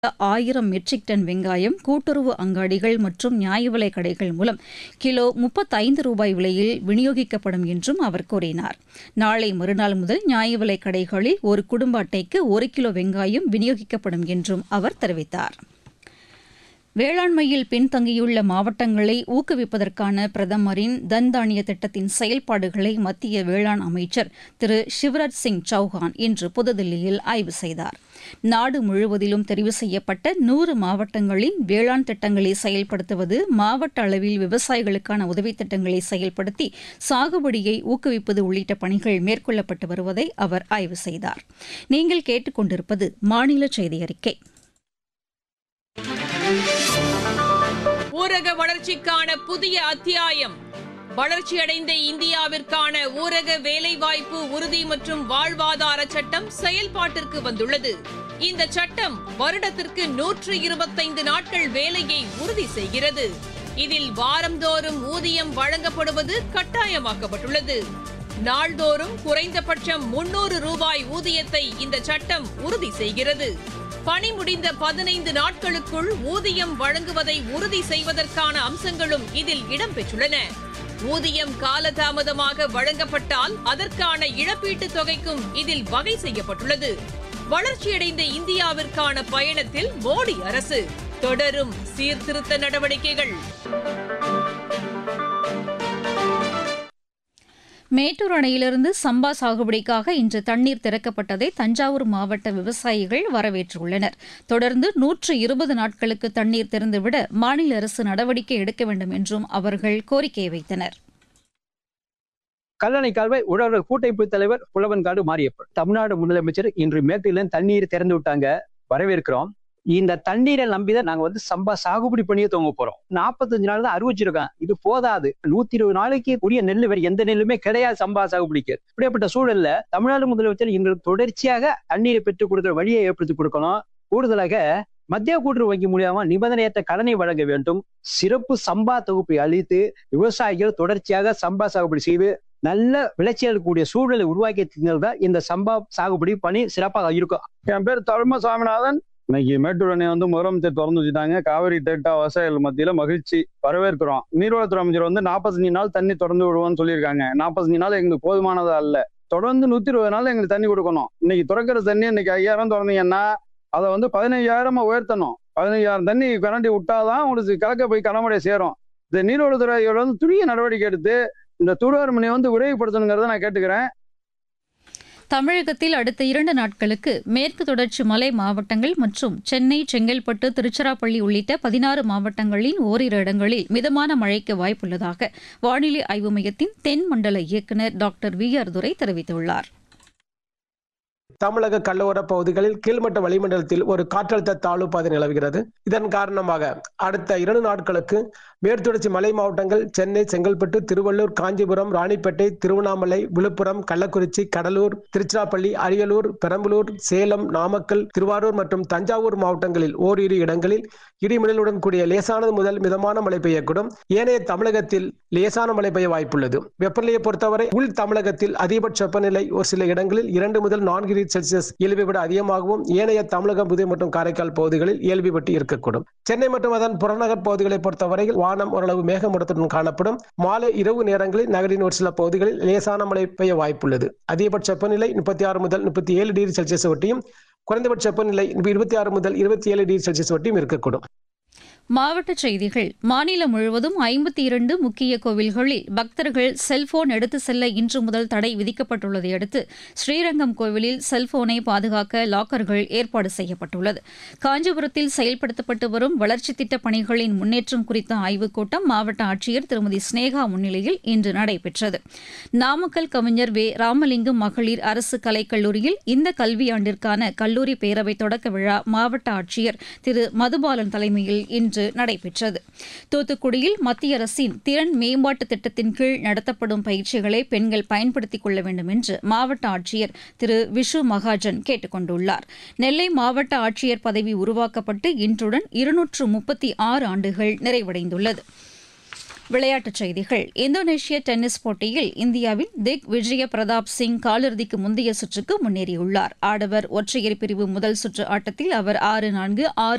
ஆயிரம் matric ton வெங்காயம் கூட்டுறவு அங்காடிகள் மற்றும் நியாய விலைக் கடைகள் மூலம் கிலோ முப்பத்தைந்து ரூபாய் விலையில் விநியோகிக்கப்படும் என்றும் அவர் கூறினார் நாளை மறுநாள் முதல் நியாய விலைக் கடைகளில் ஒரு குடும்ப அட்டைக்கு ஒரு கிலோ வெங்காயம் விநியோகிக்கப்படும் என்றும் அவர் தெரிவித்தார் வேளாண்மையில் பின்தங்கியுள்ள மாவட்டங்களை ஊக்குவிப்பதற்கான பிரதமரின் தன் தானிய திட்டத்தின் செயல்பாடுகளை மத்திய வேளாண் அமைச்சர் திரு சிவராஜ் சிங் சௌஹான் இன்று புதுதில்லியில் ஆய்வு செய்தார் நாடு முழுவதிலும் தெரிவு செய்யப்பட்ட நூறு மாவட்டங்களின் வேளாண் திட்டங்களை செயல்படுத்துவது மாவட்ட அளவில் விவசாயிகளுக்கான உதவித் திட்டங்களை செயல்படுத்தி சாகுபடியை ஊக்குவிப்பது உள்ளிட்ட பணிகள் மேற்கொள்ளப்பட்டு வருவதை அவர் ஆய்வு செய்தார் நீங்கள் கேட்டுக்கொண்டிருப்பது மாநில செய்தி அறிக்கை ஊரக வளர்ச்சிக்கான புதிய அத்தியாயம் வளர்ச்சியடைந்த இந்தியாவிற்கான ஊரக வேலைவாய்ப்பு உறுதி மற்றும் வாழ்வாதார சட்டம் செயல்பாட்டிற்கு வந்துள்ளது இந்த சட்டம் வருடத்திற்கு நூற்று இருபத்தைந்து நாட்கள் வேலையை உறுதி செய்கிறது இதில் வாரந்தோறும் ஊதியம் வழங்கப்படுவது கட்டாயமாக்கப்பட்டுள்ளது நாள்தோறும் குறைந்தபட்சம் முன்னூறு ரூபாய் ஊதியத்தை இந்த சட்டம் உறுதி செய்கிறது பணி முடிந்த பதினைந்து நாட்களுக்குள் ஊதியம் வழங்குவதை உறுதி செய்வதற்கான அம்சங்களும் இதில் இடம்பெற்றுள்ளன ஊதியம் காலதாமதமாக வழங்கப்பட்டால் அதற்கான இழப்பீட்டுத் தொகைக்கும் இதில் வகை செய்யப்பட்டுள்ளது வளர்ச்சியடைந்த இந்தியாவிற்கான பயணத்தில் மோடி அரசு தொடரும் சீர்திருத்த நடவடிக்கைகள் மேட்டூர் அணையிலிருந்து சம்பா சாகுபடிக்காக இன்று தண்ணீர் திறக்கப்பட்டதை தஞ்சாவூர் மாவட்ட விவசாயிகள் வரவேற்றுள்ளனர் தொடர்ந்து நூற்று இருபது நாட்களுக்கு தண்ணீர் திறந்துவிட மாநில அரசு நடவடிக்கை எடுக்க வேண்டும் என்றும் அவர்கள் கோரிக்கை வைத்தனர் கல்லணை கால்வாய் உழவர் கூட்டமைப்பு தலைவர் புலவன்காடு மாரியப்பன் தமிழ்நாடு முதலமைச்சர் இன்று மேட்டில தண்ணீர் திறந்து விட்டாங்க வரவேற்கிறோம் இந்த தண்ணீரை நம்பிதான் நாங்க வந்து சம்பா சாகுபடி பண்ணியே தூங்க போறோம் நாற்பத்தஞ்சு நாள் தான் அறிவிச்சிருக்கோம் இது போதாது நூத்தி இருபது நாளைக்கு உரிய நெல் வேற எந்த நெல்லுமே கிடையாது சம்பா சாகுபடிக்கு இப்படியாப்பட்ட சூழல்ல தமிழ்நாடு முதலமைச்சர் எங்களுக்கு தொடர்ச்சியாக தண்ணீரை பெற்றுக் கொடுக்கிற வழியை ஏற்படுத்தி கொடுக்கணும் கூடுதலாக மத்திய கூட்டுறவு வங்கி மூலியமா நிபந்தனையற்ற கடனை வழங்க வேண்டும் சிறப்பு சம்பா தொகுப்பை அளித்து விவசாயிகள் தொடர்ச்சியாக சம்பா சாகுபடி செய்து நல்ல விளைச்சல் கூடிய சூழலை உருவாக்கி தான் இந்த சம்பா சாகுபடி பணி சிறப்பாக இருக்கும் என் பேர் தர்ம சாமிநாதன் இன்னைக்கு மேட்டூர் அணை வந்து முதலமைச்சர் திறந்து வச்சுட்டாங்க காவிரி டெல்டா விவசாயிகள் மத்தியில மகிழ்ச்சி வரவேற்கிறோம் நீர்வளத்துறை அமைச்சர் வந்து நாற்பத்தஞ்சு நாள் தண்ணி திறந்து விடுவோம்னு சொல்லியிருக்காங்க நாற்பத்தஞ்சு நாள் எங்களுக்கு போதுமானதா அல்ல தொடர்ந்து நூத்தி இருபது நாள் எங்களுக்கு தண்ணி கொடுக்கணும் இன்னைக்கு திறக்கிற தண்ணி இன்னைக்கு ஐயாயிரம் திறந்தீங்கன்னா அதை வந்து பதினைஞ்சாயிரமா உயர்த்தணும் பதினைஞ்சாயிரம் தண்ணி கரண்டி விட்டாதான் உங்களுக்கு கலக்க போய் கடமுறை சேரும் இந்த நீர்வளத்துறையோட வந்து துரிய நடவடிக்கை எடுத்து இந்த தூர்வார் மணியை வந்து விரைவுபடுத்தணுங்கிறத நான் கேட்டுக்கிறேன் தமிழகத்தில் அடுத்த இரண்டு நாட்களுக்கு மேற்கு தொடர்ச்சி மலை மாவட்டங்கள் மற்றும் சென்னை செங்கல்பட்டு திருச்சிராப்பள்ளி உள்ளிட்ட பதினாறு மாவட்டங்களின் ஓரிரு இடங்களில் மிதமான மழைக்கு வாய்ப்புள்ளதாக வானிலை ஆய்வு மையத்தின் தென் மண்டல இயக்குநர் டாக்டர் வி ஆர் துரை தெரிவித்துள்ளார் தமிழக கடலோர பகுதிகளில் கீழ்மட்ட வளிமண்டலத்தில் ஒரு காற்றழுத்த தாழ்வு பாதை நிலவுகிறது இதன் காரணமாக அடுத்த இரண்டு நாட்களுக்கு மேற்தொடர்ச்சி மலை மாவட்டங்கள் சென்னை செங்கல்பட்டு திருவள்ளூர் காஞ்சிபுரம் ராணிப்பேட்டை திருவண்ணாமலை விழுப்புரம் கள்ளக்குறிச்சி கடலூர் திருச்சிராப்பள்ளி அரியலூர் பெரம்பலூர் சேலம் நாமக்கல் திருவாரூர் மற்றும் தஞ்சாவூர் மாவட்டங்களில் ஓரிரு இடங்களில் இடிமின்னலுடன் கூடிய லேசானது முதல் மிதமான மழை பெய்யக்கூடும் ஏனைய தமிழகத்தில் லேசான மழை பெய்ய வாய்ப்புள்ளது வெப்பநிலையை பொறுத்தவரை உள் தமிழகத்தில் அதிகபட்ச வெப்பநிலை ஒரு சில இடங்களில் இரண்டு முதல் நான்கு டிகிரி செல்சியஸ் இயல்பை விட அதிகமாகவும் ஏனைய தமிழகம் புதுவை மற்றும் காரைக்கால் பகுதிகளில் இயல்பை விட்டு இருக்கக்கூடும் சென்னை மற்றும் அதன் புறநகர் பகுதிகளை பொறுத்தவரையில் வானம் ஓரளவு மேகமூட்டத்துடன் காணப்படும் மாலை இரவு நேரங்களில் நகரின் ஒரு சில பகுதிகளில் லேசான மழை பெய்ய வாய்ப்புள்ளது அதிகபட்ச வெப்பநிலை முப்பத்தி ஆறு முதல் முப்பத்தி ஏழு டிகிரி செல்சியஸ் ஒட்டியும் குறைந்தபட்ச வெப்பநிலை இருபத்தி ஆறு முதல் இருபத்தி ஏழு டிகிரி செல்சியஸ் ஒட்டியும் இருக்கக்கூடும் மாவட்டச் செய்திகள் மாநிலம் முழுவதும் ஐம்பத்தி இரண்டு முக்கிய கோவில்களில் பக்தர்கள் செல்போன் எடுத்து செல்ல இன்று முதல் தடை விதிக்கப்பட்டுள்ளதை அடுத்து ஸ்ரீரங்கம் கோவிலில் செல்போனை பாதுகாக்க லாக்கர்கள் ஏற்பாடு செய்யப்பட்டுள்ளது காஞ்சிபுரத்தில் செயல்படுத்தப்பட்டு வரும் வளர்ச்சித் திட்டப் பணிகளின் முன்னேற்றம் குறித்த ஆய்வுக் கூட்டம் மாவட்ட ஆட்சியர் திருமதி ஸ்னேகா முன்னிலையில் இன்று நடைபெற்றது நாமக்கல் கவிஞர் வே ராமலிங்கம் மகளிர் அரசு கலைக்கல்லூரியில் இந்த கல்வியாண்டிற்கான கல்லூரி பேரவை தொடக்க விழா மாவட்ட ஆட்சியர் திரு மதுபாலன் தலைமையில் இன்று நடைபெற்றது தூத்துக்குடியில் மத்திய அரசின் திறன் மேம்பாட்டு திட்டத்தின் கீழ் நடத்தப்படும் பயிற்சிகளை பெண்கள் பயன்படுத்திக் கொள்ள வேண்டும் என்று மாவட்ட ஆட்சியர் திரு விஷு மகாஜன் கேட்டுக் கொண்டுள்ளார் நெல்லை மாவட்ட ஆட்சியர் பதவி உருவாக்கப்பட்டு இன்றுடன் இருநூற்று முப்பத்தி ஆறு ஆண்டுகள் நிறைவடைந்துள்ளது விளையாட்டுச் செய்திகள் இந்தோனேஷிய டென்னிஸ் போட்டியில் இந்தியாவின் திக் விஜய பிரதாப் சிங் காலிறுதிக்கு முந்தைய சுற்றுக்கு முன்னேறியுள்ளார் ஆடவர் ஒற்றையர் பிரிவு முதல் சுற்று ஆட்டத்தில் அவர் ஆறு நான்கு ஆறு